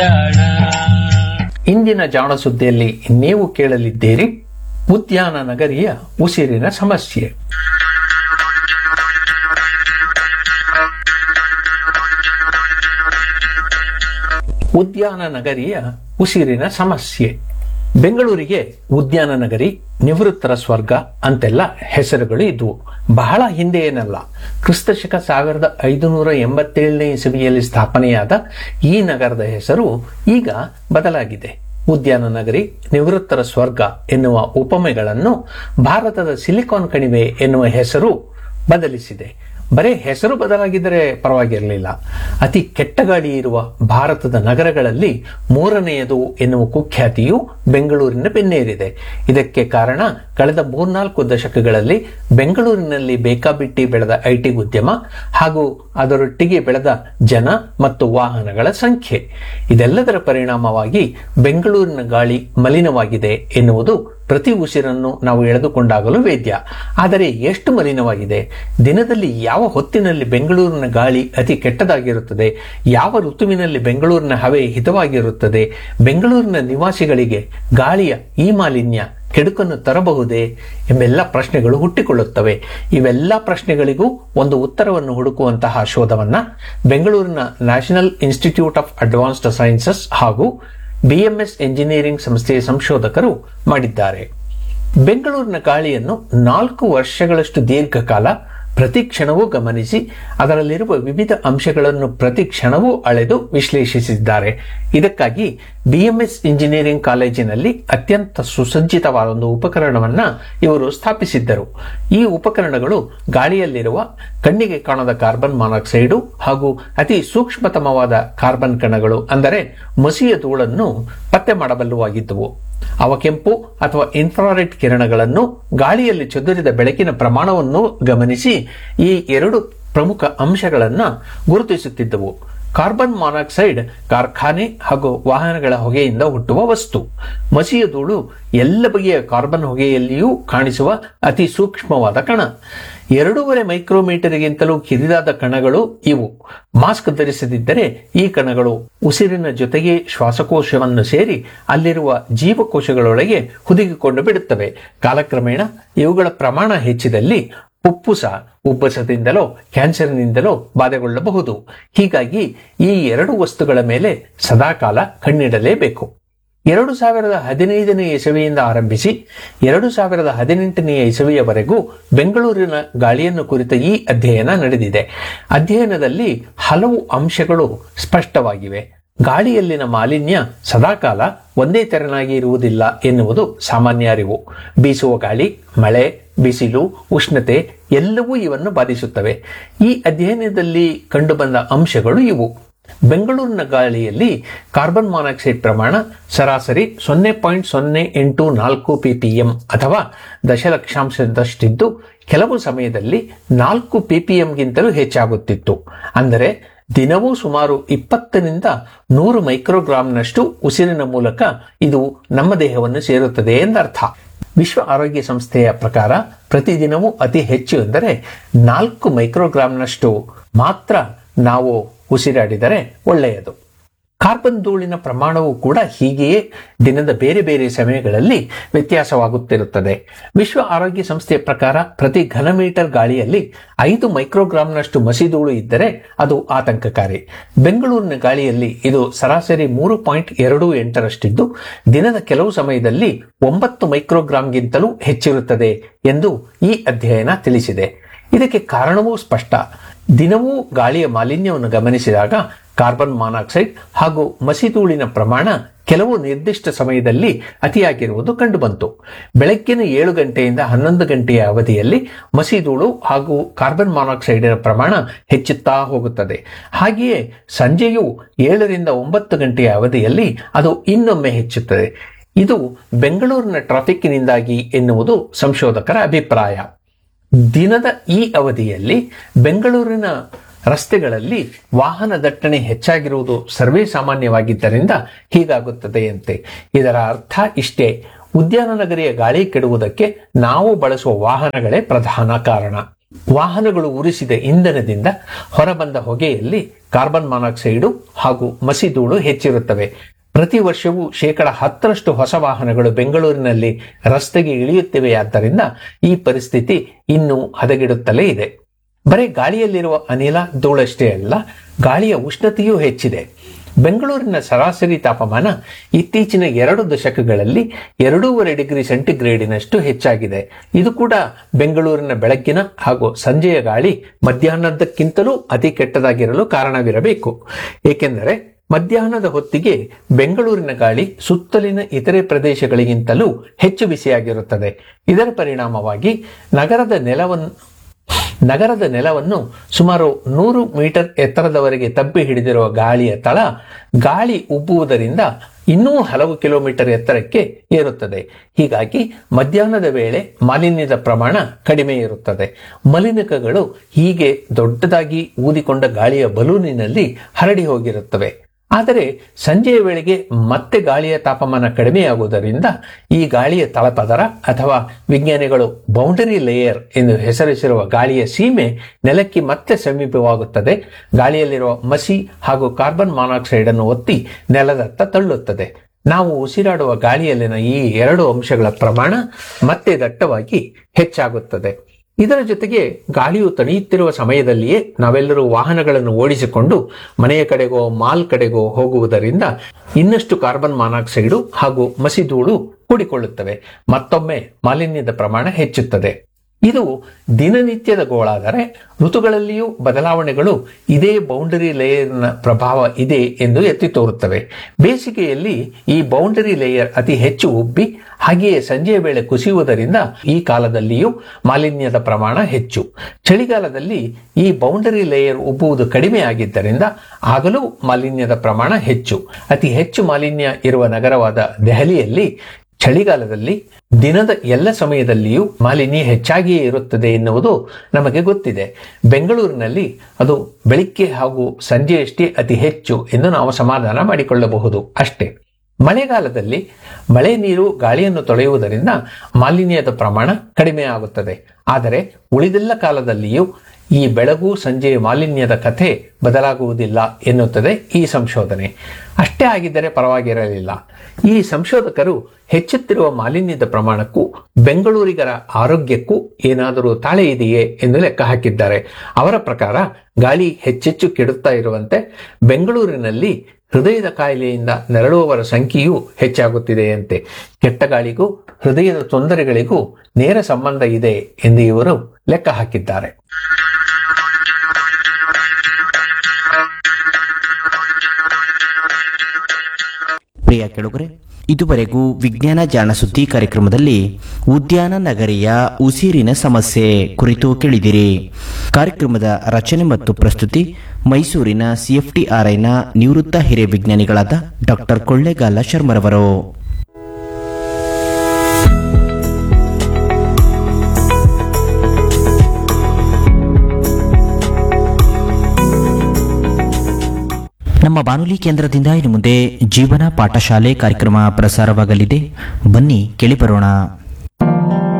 ಇಂದಿನ ಜಾಣ ಸುದ್ದಿಯಲ್ಲಿ ನೀವು ಕೇಳಲಿದ್ದೀರಿ ಉದ್ಯಾನ ನಗರಿಯ ಉಸಿರಿನ ಸಮಸ್ಯೆ ಉದ್ಯಾನ ನಗರಿಯ ಉಸಿರಿನ ಸಮಸ್ಯೆ ಬೆಂಗಳೂರಿಗೆ ಉದ್ಯಾನ ನಗರಿ ನಿವೃತ್ತರ ಸ್ವರ್ಗ ಅಂತೆಲ್ಲ ಹೆಸರುಗಳು ಇದ್ವು ಬಹಳ ಹಿಂದೆ ಏನಲ್ಲ ಕ್ರಿಸ್ತಶಕ ಸಾವಿರದ ಐದುನೂರ ಎಂಬತ್ತೇಳನೇ ಇಸವಿಯಲ್ಲಿ ಸ್ಥಾಪನೆಯಾದ ಈ ನಗರದ ಹೆಸರು ಈಗ ಬದಲಾಗಿದೆ ಉದ್ಯಾನ ನಗರಿ ನಿವೃತ್ತರ ಸ್ವರ್ಗ ಎನ್ನುವ ಉಪಮೆಗಳನ್ನು ಭಾರತದ ಸಿಲಿಕಾನ್ ಕಣಿವೆ ಎನ್ನುವ ಹೆಸರು ಬದಲಿಸಿದೆ ಬರೇ ಹೆಸರು ಬದಲಾಗಿದ್ದರೆ ಪರವಾಗಿರಲಿಲ್ಲ ಅತಿ ಕೆಟ್ಟ ಗಾಳಿ ಇರುವ ಭಾರತದ ನಗರಗಳಲ್ಲಿ ಮೂರನೆಯದು ಎನ್ನುವ ಕುಖ್ಯಾತಿಯು ಬೆಂಗಳೂರಿನ ಬೆನ್ನೇರಿದೆ ಇದಕ್ಕೆ ಕಾರಣ ಕಳೆದ ಮೂರ್ನಾಲ್ಕು ದಶಕಗಳಲ್ಲಿ ಬೆಂಗಳೂರಿನಲ್ಲಿ ಬೇಕಾಬಿಟ್ಟಿ ಬೆಳೆದ ಐಟಿ ಉದ್ಯಮ ಹಾಗೂ ಅದರೊಟ್ಟಿಗೆ ಬೆಳೆದ ಜನ ಮತ್ತು ವಾಹನಗಳ ಸಂಖ್ಯೆ ಇದೆಲ್ಲದರ ಪರಿಣಾಮವಾಗಿ ಬೆಂಗಳೂರಿನ ಗಾಳಿ ಮಲಿನವಾಗಿದೆ ಎನ್ನುವುದು ಪ್ರತಿ ಉಸಿರನ್ನು ನಾವು ಎಳೆದುಕೊಂಡಾಗಲೂ ವೇದ್ಯ ಆದರೆ ಎಷ್ಟು ಮಲಿನವಾಗಿದೆ ದಿನದಲ್ಲಿ ಯಾವ ಹೊತ್ತಿನಲ್ಲಿ ಬೆಂಗಳೂರಿನ ಗಾಳಿ ಅತಿ ಕೆಟ್ಟದಾಗಿರುತ್ತದೆ ಯಾವ ಋತುವಿನಲ್ಲಿ ಬೆಂಗಳೂರಿನ ಹವೆ ಹಿತವಾಗಿರುತ್ತದೆ ಬೆಂಗಳೂರಿನ ನಿವಾಸಿಗಳಿಗೆ ಗಾಳಿಯ ಈ ಮಾಲಿನ್ಯ ಕೆಡುಕನ್ನು ತರಬಹುದೇ ಎಂಬೆಲ್ಲ ಪ್ರಶ್ನೆಗಳು ಹುಟ್ಟಿಕೊಳ್ಳುತ್ತವೆ ಇವೆಲ್ಲ ಪ್ರಶ್ನೆಗಳಿಗೂ ಒಂದು ಉತ್ತರವನ್ನು ಹುಡುಕುವಂತಹ ಶೋಧವನ್ನ ಬೆಂಗಳೂರಿನ national institute of advanced sciences ಹಾಗೂ ಬಿಎಂಎಸ್ ಎಂಜಿನಿಯರಿಂಗ್ ಸಂಸ್ಥೆಯ ಸಂಶೋಧಕರು ಮಾಡಿದ್ದಾರೆ ಬೆಂಗಳೂರಿನ ಗಾಳಿಯನ್ನು ನಾಲ್ಕು ವರ್ಷಗಳಷ್ಟು ದೀರ್ಘಕಾಲ ಪ್ರತಿ ಕ್ಷಣವೂ ಗಮನಿಸಿ ಅದರಲ್ಲಿರುವ ವಿವಿಧ ಅಂಶಗಳನ್ನು ಪ್ರತಿ ಕ್ಷಣವೂ ಅಳೆದು ವಿಶ್ಲೇಷಿಸಿದ್ದಾರೆ ಇದಕ್ಕಾಗಿ ಬಿಎಂಎಸ್ ಇಂಜಿನಿಯರಿಂಗ್ ಕಾಲೇಜಿನಲ್ಲಿ ಅತ್ಯಂತ ಸುಸಜ್ಜಿತವಾದ ಒಂದು ಉಪಕರಣವನ್ನ ಇವರು ಸ್ಥಾಪಿಸಿದ್ದರು ಈ ಉಪಕರಣಗಳು ಗಾಳಿಯಲ್ಲಿರುವ ಕಣ್ಣಿಗೆ ಕಾಣದ ಕಾರ್ಬನ್ ಮಾನಾಕ್ಸೈಡು ಹಾಗೂ ಅತಿ ಸೂಕ್ಷ್ಮತಮವಾದ ಕಾರ್ಬನ್ ಕಣಗಳು ಅಂದರೆ ಮಸಿಯ ಧೂಳನ್ನು ಪತ್ತೆ ಮಾಡಬಲ್ಲವಾಗಿದ್ದವು ಅವ ಕೆಂಪು ಅಥವಾ ಇನ್ಫ್ರಾರೆಡ್ ಕಿರಣಗಳನ್ನು ಗಾಳಿಯಲ್ಲಿ ಚದುರಿದ ಬೆಳಕಿನ ಪ್ರಮಾಣವನ್ನು ಗಮನಿಸಿ ಈ ಎರಡು ಪ್ರಮುಖ ಅಂಶಗಳನ್ನು ಗುರುತಿಸುತ್ತಿದ್ದವು ಕಾರ್ಬನ್ ಮಾನಾಕ್ಸೈಡ್ ಕಾರ್ಖಾನೆ ಹಾಗೂ ವಾಹನಗಳ ಹೊಗೆಯಿಂದ ಹುಟ್ಟುವ ವಸ್ತು ಮಸಿಯ ಧೂಳು ಎಲ್ಲ ಬಗೆಯ ಕಾರ್ಬನ್ ಹೊಗೆಯಲ್ಲಿಯೂ ಕಾಣಿಸುವ ಅತಿ ಸೂಕ್ಷ್ಮವಾದ ಕಣ ಎರಡೂವರೆ ಮೈಕ್ರೋಮೀಟರ್ಗಿಂತಲೂ ಕಿರಿದಾದ ಕಣಗಳು ಇವು ಮಾಸ್ಕ್ ಧರಿಸದಿದ್ದರೆ ಈ ಕಣಗಳು ಉಸಿರಿನ ಜೊತೆಗೆ ಶ್ವಾಸಕೋಶವನ್ನು ಸೇರಿ ಅಲ್ಲಿರುವ ಜೀವಕೋಶಗಳೊಳಗೆ ಹುದುಗಿಕೊಂಡು ಬಿಡುತ್ತವೆ ಕಾಲಕ್ರಮೇಣ ಇವುಗಳ ಪ್ರಮಾಣ ಹೆಚ್ಚಿದಲ್ಲಿ ಉಪ್ಪುಸ ಉಬ್ಬಸದಿಂದಲೋ ಕ್ಯಾನ್ಸರ್ನಿಂದಲೋ ಬಾಧೆಗೊಳ್ಳಬಹುದು ಹೀಗಾಗಿ ಈ ಎರಡು ವಸ್ತುಗಳ ಮೇಲೆ ಸದಾಕಾಲ ಕಣ್ಣಿಡಲೇಬೇಕು ಎರಡು ಸಾವಿರದ ಹದಿನೈದನೇ ಇಸವಿಯಿಂದ ಆರಂಭಿಸಿ ಎರಡು ಸಾವಿರದ ಹದಿನೆಂಟನೆಯ ಇಸವಿಯವರೆಗೂ ಬೆಂಗಳೂರಿನ ಗಾಳಿಯನ್ನು ಕುರಿತ ಈ ಅಧ್ಯಯನ ನಡೆದಿದೆ ಅಧ್ಯಯನದಲ್ಲಿ ಹಲವು ಅಂಶಗಳು ಸ್ಪಷ್ಟವಾಗಿವೆ ಗಾಳಿಯಲ್ಲಿನ ಮಾಲಿನ್ಯ ಸದಾಕಾಲ ಒಂದೇ ತೆರನಾಗಿ ಇರುವುದಿಲ್ಲ ಎನ್ನುವುದು ಸಾಮಾನ್ಯ ಅರಿವು ಬೀಸುವ ಗಾಳಿ ಮಳೆ ಬಿಸಿಲು ಉಷ್ಣತೆ ಎಲ್ಲವೂ ಇವನ್ನು ಬಾಧಿಸುತ್ತವೆ ಈ ಅಧ್ಯಯನದಲ್ಲಿ ಕಂಡುಬಂದ ಅಂಶಗಳು ಇವು ಬೆಂಗಳೂರಿನ ಗಾಳಿಯಲ್ಲಿ ಕಾರ್ಬನ್ ಮಾನಾಕ್ಸೈಡ್ ಪ್ರಮಾಣ ಸರಾಸರಿ ಸೊನ್ನೆ ಪಾಯಿಂಟ್ ಸೊನ್ನೆ ಎಂಟು ನಾಲ್ಕು ಪಿಪಿಎಂ ಅಥವಾ ದಶಲಕ್ಷಾಂಶದಷ್ಟಿದ್ದು ಕೆಲವು ಸಮಯದಲ್ಲಿ ನಾಲ್ಕು ಪಿಪಿಎಂಗಿಂತಲೂ ಹೆಚ್ಚಾಗುತ್ತಿತ್ತು ಅಂದರೆ ದಿನವೂ ಸುಮಾರು ಇಪ್ಪತ್ತರಿಂದ ನೂರು ಮೈಕ್ರೋಗ್ರಾಂನಷ್ಟು ಉಸಿರಿನ ಮೂಲಕ ಇದು ನಮ್ಮ ದೇಹವನ್ನು ಸೇರುತ್ತದೆ ಎಂದರ್ಥ ವಿಶ್ವ ಆರೋಗ್ಯ ಸಂಸ್ಥೆಯ ಪ್ರಕಾರ ಪ್ರತಿದಿನವೂ ಅತಿ ಹೆಚ್ಚು ಎಂದರೆ ನಾಲ್ಕು ಮೈಕ್ರೋಗ್ರಾಂನಷ್ಟು ಮಾತ್ರ ನಾವು ಉಸಿರಾಡಿದರೆ ಒಳ್ಳೆಯದು ಕಾರ್ಬನ್ ಧೂಳಿನ ಪ್ರಮಾಣವು ಕೂಡ ಹೀಗೆಯೇ ದಿನದ ಬೇರೆ ಬೇರೆ ಸಮಯಗಳಲ್ಲಿ ವ್ಯತ್ಯಾಸವಾಗುತ್ತಿರುತ್ತದೆ ವಿಶ್ವ ಆರೋಗ್ಯ ಸಂಸ್ಥೆಯ ಪ್ರಕಾರ ಪ್ರತಿ ಘನಮೀಟರ್ ಗಾಳಿಯಲ್ಲಿ ಐದು ಮೈಕ್ರೋಗ್ರಾಂನಷ್ಟು ಮಸಿಧೂಳು ಇದ್ದರೆ ಅದು ಆತಂಕಕಾರಿ ಬೆಂಗಳೂರಿನ ಗಾಳಿಯಲ್ಲಿ ಇದು ಸರಾಸರಿ ಮೂರು ಪಾಯಿಂಟ್ ಎರಡು ಎಂಟರಷ್ಟಿದ್ದು ದಿನದ ಕೆಲವು ಸಮಯದಲ್ಲಿ ಒಂಬತ್ತು ಮೈಕ್ರೋಗ್ರಾಂಗಿಂತಲೂ ಹೆಚ್ಚಿರುತ್ತದೆ ಎಂದು ಈ ಅಧ್ಯಯನ ತಿಳಿಸಿದೆ ಇದಕ್ಕೆ ಕಾರಣವೂ ಸ್ಪಷ್ಟ ದಿನವೂ ಗಾಳಿಯ ಮಾಲಿನ್ಯವನ್ನು ಗಮನಿಸಿದಾಗ ಕಾರ್ಬನ್ ಮಾನಾಕ್ಸೈಡ್ ಹಾಗೂ ಮಸಿಧೂಳಿನ ಪ್ರಮಾಣ ಕೆಲವು ನಿರ್ದಿಷ್ಟ ಸಮಯದಲ್ಲಿ ಅತಿಯಾಗಿರುವುದು ಕಂಡುಬಂತು ಬೆಳಗ್ಗಿನ ಏಳು ಗಂಟೆಯಿಂದ ಹನ್ನೊಂದು ಗಂಟೆಯ ಅವಧಿಯಲ್ಲಿ ಮಸಿಧೂಳು ಹಾಗೂ ಕಾರ್ಬನ್ ಮಾನಾಕ್ಸೈಡಿನ ಪ್ರಮಾಣ ಹೆಚ್ಚುತ್ತಾ ಹೋಗುತ್ತದೆ ಹಾಗೆಯೇ ಸಂಜೆಯು ಏಳರಿಂದ ಒಂಬತ್ತು ಗಂಟೆಯ ಅವಧಿಯಲ್ಲಿ ಅದು ಇನ್ನೊಮ್ಮೆ ಹೆಚ್ಚುತ್ತದೆ ಇದು ಬೆಂಗಳೂರಿನ ಟ್ರಾಫಿಕ್ನಿಂದಾಗಿ ಎನ್ನುವುದು ಸಂಶೋಧಕರ ಅಭಿಪ್ರಾಯ ದಿನದ ಈ ಅವಧಿಯಲ್ಲಿ ಬೆಂಗಳೂರಿನ ರಸ್ತೆಗಳಲ್ಲಿ ವಾಹನ ದಟ್ಟಣೆ ಹೆಚ್ಚಾಗಿರುವುದು ಸರ್ವೇ ಸಾಮಾನ್ಯವಾಗಿದ್ದರಿಂದ ಹೀಗಾಗುತ್ತದೆಯಂತೆ ಇದರ ಅರ್ಥ ಇಷ್ಟೇ ಉದ್ಯಾನ ನಗರಿಯ ಗಾಳಿ ಕೆಡುವುದಕ್ಕೆ ನಾವು ಬಳಸುವ ವಾಹನಗಳೇ ಪ್ರಧಾನ ಕಾರಣ ವಾಹನಗಳು ಉರಿಸಿದ ಇಂಧನದಿಂದ ಹೊರಬಂದ ಹೊಗೆಯಲ್ಲಿ ಕಾರ್ಬನ್ ಮಾನಾಕ್ಸೈಡು ಹಾಗೂ ಮಸಿಧೂಳು ಹೆಚ್ಚಿರುತ್ತವೆ ಪ್ರತಿ ವರ್ಷವೂ ಶೇಕಡ ಹತ್ತರಷ್ಟು ಹೊಸ ವಾಹನಗಳು ಬೆಂಗಳೂರಿನಲ್ಲಿ ರಸ್ತೆಗೆ ಇಳಿಯುತ್ತಿವೆಯಾದ್ದರಿಂದ ಈ ಪರಿಸ್ಥಿತಿ ಇನ್ನೂ ಹದಗೆಡುತ್ತಲೇ ಇದೆ ಬರೀ ಗಾಳಿಯಲ್ಲಿರುವ ಅನಿಲ ಧೂಳಷ್ಟೇ ಅಲ್ಲ ಗಾಳಿಯ ಉಷ್ಣತೆಯೂ ಹೆಚ್ಚಿದೆ ಬೆಂಗಳೂರಿನ ಸರಾಸರಿ ತಾಪಮಾನ ಇತ್ತೀಚಿನ ಎರಡು ದಶಕಗಳಲ್ಲಿ ಎರಡೂವರೆ ಡಿಗ್ರಿ ಸೆಂಟಿಗ್ರೇಡಿನಷ್ಟು ಹೆಚ್ಚಾಗಿದೆ ಇದು ಕೂಡ ಬೆಂಗಳೂರಿನ ಬೆಳಗ್ಗಿನ ಹಾಗೂ ಸಂಜೆಯ ಗಾಳಿ ಮಧ್ಯಾಹ್ನದಕ್ಕಿಂತಲೂ ಅತಿ ಕೆಟ್ಟದಾಗಿರಲು ಕಾರಣವಿರಬೇಕು ಏಕೆಂದರೆ ಮಧ್ಯಾಹ್ನದ ಹೊತ್ತಿಗೆ ಬೆಂಗಳೂರಿನ ಗಾಳಿ ಸುತ್ತಲಿನ ಇತರೆ ಪ್ರದೇಶಗಳಿಗಿಂತಲೂ ಹೆಚ್ಚು ಬಿಸಿಯಾಗಿರುತ್ತದೆ ಇದರ ಪರಿಣಾಮವಾಗಿ ನಗರದ ನೆಲವನ್ನು ನಗರದ ನೆಲವನ್ನು ಸುಮಾರು ನೂರು ಮೀಟರ್ ಎತ್ತರದವರೆಗೆ ತಬ್ಬಿ ಹಿಡಿದಿರುವ ಗಾಳಿಯ ತಳ ಗಾಳಿ ಉಬ್ಬುವುದರಿಂದ ಇನ್ನೂ ಹಲವು ಕಿಲೋಮೀಟರ್ ಎತ್ತರಕ್ಕೆ ಏರುತ್ತದೆ ಹೀಗಾಗಿ ಮಧ್ಯಾಹ್ನದ ವೇಳೆ ಮಾಲಿನ್ಯದ ಪ್ರಮಾಣ ಕಡಿಮೆ ಇರುತ್ತದೆ ಮಲಿನಕಗಳು ಹೀಗೆ ದೊಡ್ಡದಾಗಿ ಊದಿಕೊಂಡ ಗಾಳಿಯ ಬಲೂನಿನಲ್ಲಿ ಹರಡಿ ಹೋಗಿರುತ್ತವೆ ಆದರೆ ಸಂಜೆಯ ವೇಳೆಗೆ ಮತ್ತೆ ಗಾಳಿಯ ತಾಪಮಾನ ಕಡಿಮೆಯಾಗುವುದರಿಂದ ಈ ಗಾಳಿಯ ತಳಪದರ ಅಥವಾ ವಿಜ್ಞಾನಿಗಳು ಬೌಂಡರಿ ಲೇಯರ್ ಎಂದು ಹೆಸರಿಸಿರುವ ಗಾಳಿಯ ಸೀಮೆ ನೆಲಕ್ಕೆ ಮತ್ತೆ ಸಮೀಪವಾಗುತ್ತದೆ ಗಾಳಿಯಲ್ಲಿರುವ ಮಸಿ ಹಾಗೂ ಕಾರ್ಬನ್ ಮಾನಾಕ್ಸೈಡ್ ಅನ್ನು ಒತ್ತಿ ನೆಲದತ್ತ ತಳ್ಳುತ್ತದೆ ನಾವು ಉಸಿರಾಡುವ ಗಾಳಿಯಲ್ಲಿನ ಈ ಎರಡು ಅಂಶಗಳ ಪ್ರಮಾಣ ಮತ್ತೆ ದಟ್ಟವಾಗಿ ಹೆಚ್ಚಾಗುತ್ತದೆ ಇದರ ಜೊತೆಗೆ ಗಾಳಿಯು ತಣಿಯುತ್ತಿರುವ ಸಮಯದಲ್ಲಿಯೇ ನಾವೆಲ್ಲರೂ ವಾಹನಗಳನ್ನು ಓಡಿಸಿಕೊಂಡು ಮನೆಯ ಕಡೆಗೋ ಮಾಲ್ ಕಡೆಗೋ ಹೋಗುವುದರಿಂದ ಇನ್ನಷ್ಟು ಕಾರ್ಬನ್ ಮಾನಾಕ್ಸೈಡು ಹಾಗೂ ಮಸಿಧೂಳು ಕೂಡಿಕೊಳ್ಳುತ್ತವೆ ಮತ್ತೊಮ್ಮೆ ಮಾಲಿನ್ಯದ ಪ್ರಮಾಣ ಹೆಚ್ಚುತ್ತದೆ ಇದು ದಿನನಿತ್ಯದ ಗೋಳಾದರೆ ಋತುಗಳಲ್ಲಿಯೂ ಬದಲಾವಣೆಗಳು ಇದೇ ಬೌಂಡರಿ ಲೇಯರ್ನ ಪ್ರಭಾವ ಇದೆ ಎಂದು ಎತ್ತಿ ತೋರುತ್ತವೆ ಬೇಸಿಗೆಯಲ್ಲಿ ಈ ಬೌಂಡರಿ ಲೇಯರ್ ಅತಿ ಹೆಚ್ಚು ಉಬ್ಬಿ ಹಾಗೆಯೇ ಸಂಜೆಯ ವೇಳೆ ಕುಸಿಯುವುದರಿಂದ ಈ ಕಾಲದಲ್ಲಿಯೂ ಮಾಲಿನ್ಯದ ಪ್ರಮಾಣ ಹೆಚ್ಚು ಚಳಿಗಾಲದಲ್ಲಿ ಈ ಬೌಂಡರಿ ಲೇಯರ್ ಉಬ್ಬುವುದು ಕಡಿಮೆ ಆಗಿದ್ದರಿಂದ ಆಗಲೂ ಮಾಲಿನ್ಯದ ಪ್ರಮಾಣ ಹೆಚ್ಚು ಅತಿ ಹೆಚ್ಚು ಮಾಲಿನ್ಯ ಇರುವ ನಗರವಾದ ದೆಹಲಿಯಲ್ಲಿ ಚಳಿಗಾಲದಲ್ಲಿ ದಿನದ ಎಲ್ಲ ಸಮಯದಲ್ಲಿಯೂ ಮಾಲಿನ್ಯ ಹೆಚ್ಚಾಗಿಯೇ ಇರುತ್ತದೆ ಎನ್ನುವುದು ನಮಗೆ ಗೊತ್ತಿದೆ ಬೆಂಗಳೂರಿನಲ್ಲಿ ಅದು ಬೆಳಿಗ್ಗೆ ಹಾಗೂ ಸಂಜೆಯಷ್ಟೇ ಅತಿ ಹೆಚ್ಚು ಎಂದು ನಾವು ಸಮಾಧಾನ ಮಾಡಿಕೊಳ್ಳಬಹುದು ಅಷ್ಟೇ ಮಳೆಗಾಲದಲ್ಲಿ ಮಳೆ ನೀರು ಗಾಳಿಯನ್ನು ತೊಳೆಯುವುದರಿಂದ ಮಾಲಿನ್ಯದ ಪ್ರಮಾಣ ಕಡಿಮೆ ಆಗುತ್ತದೆ ಆದರೆ ಉಳಿದೆಲ್ಲ ಕಾಲದಲ್ಲಿಯೂ ಈ ಬೆಳಗು ಸಂಜೆಯ ಮಾಲಿನ್ಯದ ಕಥೆ ಬದಲಾಗುವುದಿಲ್ಲ ಎನ್ನುತ್ತದೆ ಈ ಸಂಶೋಧನೆ ಅಷ್ಟೇ ಆಗಿದ್ದರೆ ಪರವಾಗಿರಲಿಲ್ಲ ಈ ಸಂಶೋಧಕರು ಹೆಚ್ಚುತ್ತಿರುವ ಮಾಲಿನ್ಯದ ಪ್ರಮಾಣಕ್ಕೂ ಬೆಂಗಳೂರಿಗರ ಆರೋಗ್ಯಕ್ಕೂ ಏನಾದರೂ ತಾಳೆ ಇದೆಯೇ ಎಂದು ಲೆಕ್ಕ ಹಾಕಿದ್ದಾರೆ ಅವರ ಪ್ರಕಾರ ಗಾಳಿ ಹೆಚ್ಚೆಚ್ಚು ಕೆಡುತ್ತಾ ಇರುವಂತೆ ಬೆಂಗಳೂರಿನಲ್ಲಿ ಹೃದಯದ ಕಾಯಿಲೆಯಿಂದ ನರಳುವವರ ಸಂಖ್ಯೆಯೂ ಹೆಚ್ಚಾಗುತ್ತಿದೆಯಂತೆ ಕೆಟ್ಟ ಗಾಳಿಗೂ ಹೃದಯದ ತೊಂದರೆಗಳಿಗೂ ನೇರ ಸಂಬಂಧ ಇದೆ ಎಂದು ಇವರು ಲೆಕ್ಕ ಹಾಕಿದ್ದಾರೆ ಪ್ರಿಯ ಕೆಳಗರೆ ಇದುವರೆಗೂ ವಿಜ್ಞಾನ ಜಾಣ ಸುದ್ದಿ ಕಾರ್ಯಕ್ರಮದಲ್ಲಿ ಉದ್ಯಾನ ನಗರಿಯ ಉಸಿರಿನ ಸಮಸ್ಯೆ ಕುರಿತು ಕೇಳಿದಿರಿ ಕಾರ್ಯಕ್ರಮದ ರಚನೆ ಮತ್ತು ಪ್ರಸ್ತುತಿ ಮೈಸೂರಿನ ಸಿಎಫ್ಟಿಆರ್ಐನ ನಿವೃತ್ತ ಹಿರಿಯ ವಿಜ್ಞಾನಿಗಳಾದ ಡಾಕ್ಟರ್ ಕೊಳ್ಳೇಗಾಲ ಶರ್ಮರವರು ನಮ್ಮ ಬಾನುಲಿ ಕೇಂದ್ರದಿಂದ ಇನ್ನು ಮುಂದೆ ಜೀವನ ಪಾಠಶಾಲೆ ಕಾರ್ಯಕ್ರಮ ಪ್ರಸಾರವಾಗಲಿದೆ ಬನ್ನಿ ಕೇಳಿ ಬರೋಣ